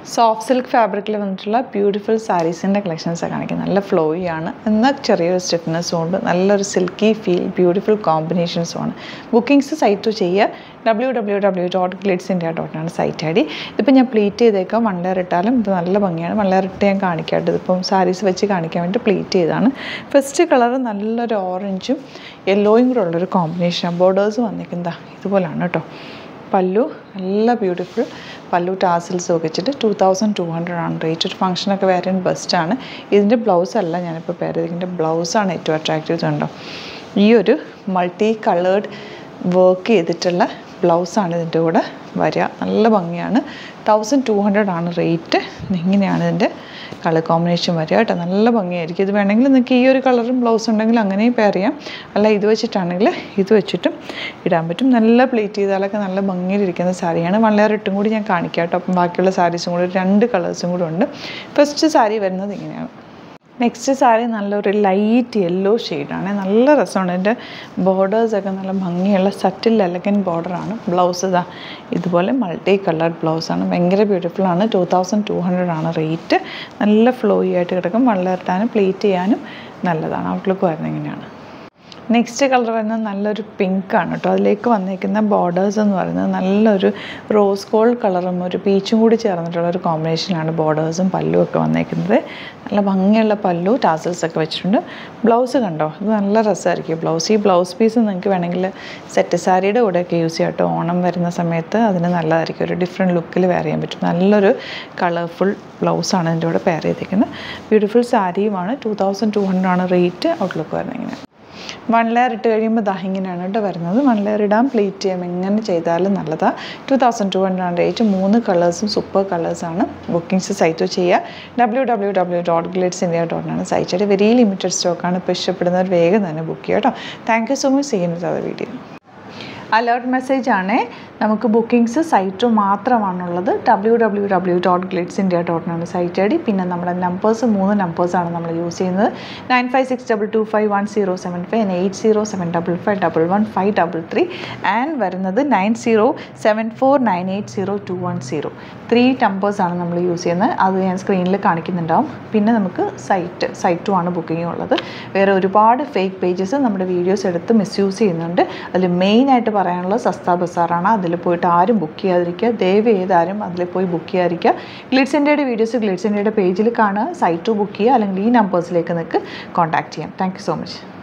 soft silk ഫാബ്രിക്കിൽ വന്നിട്ടുള്ള beautiful സാരീസിൻ്റെ കളക്ഷൻസാണ് കാണിക്കുന്നത് നല്ല ഫ്ലോയി ആണ് എന്നാൽ ചെറിയൊരു സ്റ്റിഫ്നെസ്സും ഉണ്ട് നല്ലൊരു സിൽക്കി ഫീൽ ബ്യൂട്ടിഫുൾ കോമ്പിനേഷൻസും ആണ് ബുക്കിംഗ്സ് സൈറ്റ് ചെയ്യുക W W W dot glitz India ഡോട്ടാണ് സൈറ്റ് ഐ ഡി ഇതിപ്പോൾ ഞാൻ പ്ലീറ്റ് ചെയ്തേക്കാം വൺ ലെയർ ഇട്ടാലും ഇത് നല്ല ഭംഗിയാണ് വൺ ലെയർ ഇട്ട് ഞാൻ കാണിക്കാട്ട് ഇതിപ്പം സാരീസ് വെച്ച് കാണിക്കാൻ വേണ്ടി പ്ലീറ്റ് ചെയ്താണ് ഫസ്റ്റ് കളർ നല്ലൊരു ഓറഞ്ചും യെല്ലോയും കൂടെ ഉള്ളൊരു കോമ്പിനേഷനാണ് ബോർഡേഴ്സ് വന്നിരിക്കുന്നതാ ഇതുപോലാണ് കേട്ടോ പല്ലു നല്ല ബ്യൂട്ടിഫുൾ പല്ലു ടാസിൽസ് വെച്ചിട്ട് ടു തൗസൻഡ് ടു ഹൺഡ്രഡ് ആണ് റേറ്റ് ഒരു ഫംഗ്ഷനൊക്കെ വേറെ ബെസ്റ്റാണ് ഇതിൻ്റെ ബ്ലൗസ് അല്ല ഞാനിപ്പോൾ പേര് ഇതിൻ്റെ ബ്ലൗസാണ് ഏറ്റവും അട്രാക്റ്റീവ് കണ്ടോ ഈ ഒരു മൾട്ടി കളേർഡ് വർക്ക് ചെയ്തിട്ടുള്ള ബ്ലൗസാണ് ഇതിൻ്റെ കൂടെ വരിക നല്ല ഭംഗിയാണ് തൗസൻഡ് ടു ഹൺഡ്രഡ് ആണ് റേറ്റ് ഇങ്ങനെയാണ് ഇതിൻ്റെ കളർ കോമ്പിനേഷൻ വരിക കേട്ടോ നല്ല ഭംഗിയായിരിക്കും ഇത് വേണമെങ്കിൽ നിങ്ങൾക്ക് ഈ ഒരു കളറും ബ്ലൗസ് ഉണ്ടെങ്കിൽ അങ്ങനെയും പെയർ ചെയ്യാം അല്ല ഇത് വെച്ചിട്ടാണെങ്കിൽ ഇത് വെച്ചിട്ടും ഇടാൻ പറ്റും നല്ല പ്ലേറ്റ് ചെയ്താലൊക്കെ നല്ല ഭംഗിയിലിരിക്കുന്ന സാരിയാണ് വൺ ലെയർ ഇട്ടും കൂടി ഞാൻ കാണിക്കാം കേട്ടോ അപ്പം ബാക്കിയുള്ള സാരീസും കൂടി രണ്ട് കളേഴ്സും കൂടി ഉണ്ട് ഫസ്റ്റ് സാരി വരുന്നത് ഇങ്ങനെയാണ് നെക്സ്റ്റ് സാരി നല്ലൊരു ലൈറ്റ് യെല്ലോ ഷെയ്ഡാണ് നല്ല രസമാണ് ഇതിൻ്റെ ബോർഡേഴ്സൊക്കെ നല്ല ഭംഗിയുള്ള സറ്റിൽ എലഗൻ ബോർഡറാണ് ബ്ലൗസ് ഇതാ ഇതുപോലെ മൾട്ടി കളർഡ് ബ്ലൗസാണ് ഭയങ്കര ബ്യൂട്ടിഫുൾ ആണ് ടു തൗസൻഡ് ടു ഹൺഡ്രഡ് ആണ് റേറ്റ് നല്ല ഫ്ലോയി ആയിട്ട് കിടക്കും വളർത്താനും പ്ലേറ്റ് ചെയ്യാനും നല്ലതാണ് ഔട്ട്ലുക്ക് വരുന്നത് ഇങ്ങനെയാണ് നെക്സ്റ്റ് കളർ വരുന്നത് നല്ലൊരു പിങ്ക് ആണ് കേട്ടോ അതിലേക്ക് വന്നിരിക്കുന്ന ബോർഡേഴ്സ് എന്ന് പറയുന്നത് നല്ലൊരു റോസ് ഗോൾഡ് കളറും ഒരു പീച്ചും കൂടി ചേർന്നിട്ടുള്ള ഒരു കോമ്പിനേഷനാണ് ബോർഡേഴ്സും പല്ലും ഒക്കെ വന്നിരിക്കുന്നത് നല്ല ഭംഗിയുള്ള പല്ലു ടാസൽസ് ഒക്കെ വെച്ചിട്ടുണ്ട് ബ്ലൗസ് കണ്ടോ ഇത് നല്ല രസമായിരിക്കും ബ്ലൗസ് ഈ ബ്ലൗസ് പീസ് നിങ്ങൾക്ക് വേണമെങ്കിൽ സെറ്റ് സാരിയുടെ കൂടെയൊക്കെ യൂസ് ചെയ്യാം കേട്ടോ ഓണം വരുന്ന സമയത്ത് അതിന് നല്ലതായിരിക്കും ഒരു ഡിഫറെൻറ്റ് ലുക്കിൽ വെയർ ചെയ്യാൻ പറ്റും നല്ലൊരു കളർഫുൾ ബ്ലൗസാണ് ഇതിൻ്റെ കൂടെ പെയർ ചെയ്തിരിക്കുന്നത് ബ്യൂട്ടിഫുൾ സാരിയുമാണ് ടു തൗസൻഡ് ടു ഹൺഡ്രഡ് ആണ് റേറ്റ് ഔട്ട്ലുക്ക് വരുന്നത് ഇങ്ങനെ വൺ ലെയർ ഇട്ട് കഴിയുമ്പോൾ ദാ ഇങ്ങനെയാണ് കേട്ടോ വരുന്നത് വൺ ലെയർ ഇടാൻ പ്ലേറ്റ് ചെയ്യാം എങ്ങനെ ചെയ്താലും നല്ലതാണ് ടു തൗസൻഡ് ടു ഹൺഡ്രഡ് ആണ് റേറ്റ് മൂന്ന് കളേഴ്സും സൂപ്പർ കളേഴ്സാണ് ബുക്കിംഗ്സ് സൈറ്റ് ചെയ്യുക W W W dot glitz India ഡോട്ടാണ് സൈറ്റ് വെരി ലിമിറ്റഡ് സ്റ്റോക്കാണ് ഇപ്പോൾ ഇഷ്ടപ്പെടുന്നവർ വേഗം തന്നെ ബുക്ക് ചെയ്യുക കേട്ടോ താങ്ക് യു സോ മച്ച് ചെയ്യുന്നത് അത് വീഡിയോ അലേർട്ട് മെസ്സേജ് ആണ് നമുക്ക് ബുക്കിംഗ്സ് സൈറ്റ് മാത്രമാണുള്ളത് W W W dot glitz India ഡോട്ടിനാണ് സൈറ്റ് ഐ ഡി പിന്നെ നമ്മുടെ നമ്പേഴ്സ് മൂന്ന് നമ്പേഴ്സാണ് നമ്മൾ യൂസ് ചെയ്യുന്നത് nine five six double two five one zero seven five eight zero seven double five double one five double three and വരുന്നത് nine zero seven four nine eight zero two one zero three നമ്പേഴ്സാണ് നമ്മൾ use ചെയ്യുന്നത് അത് ഞാൻ സ്ക്രീനിൽ കാണിക്കുന്നുണ്ടാവും പിന്നെ നമുക്ക് site സൈറ്റും ആണ് ബുക്കിംഗ് ഉള്ളത് വേറെ ഒരുപാട് ഫേക്ക് പേജസ് നമ്മുടെ വീഡിയോസ് എടുത്ത് മിസ്യൂസ് ചെയ്യുന്നുണ്ട് അതിൽ മെയിനായിട്ട് പറയാനുള്ളത് സസ്ത ബസാറാണ് അതിൽ പോയിട്ട് ആരും ബുക്ക് ചെയ്യാതിരിക്കുക ദയവ് ചെയ്താരും അതിൽ പോയി ബുക്ക് ചെയ്യാതിരിക്കുക ഗ്ലിഡ്സ് ഇന്ത്യയുടെ വീഡിയോസ് ഗ്ലിഡ്സ് ഇന്ത്യയുടെ പേജിൽ കാണുക സൈറ്റ് ബുക്ക് ചെയ്യുക അല്ലെങ്കിൽ ഈ നമ്പേഴ്സിലേക്ക് നിങ്ങൾക്ക് കോൺടാക്ട് ചെയ്യാം താങ്ക് സോ മച്ച്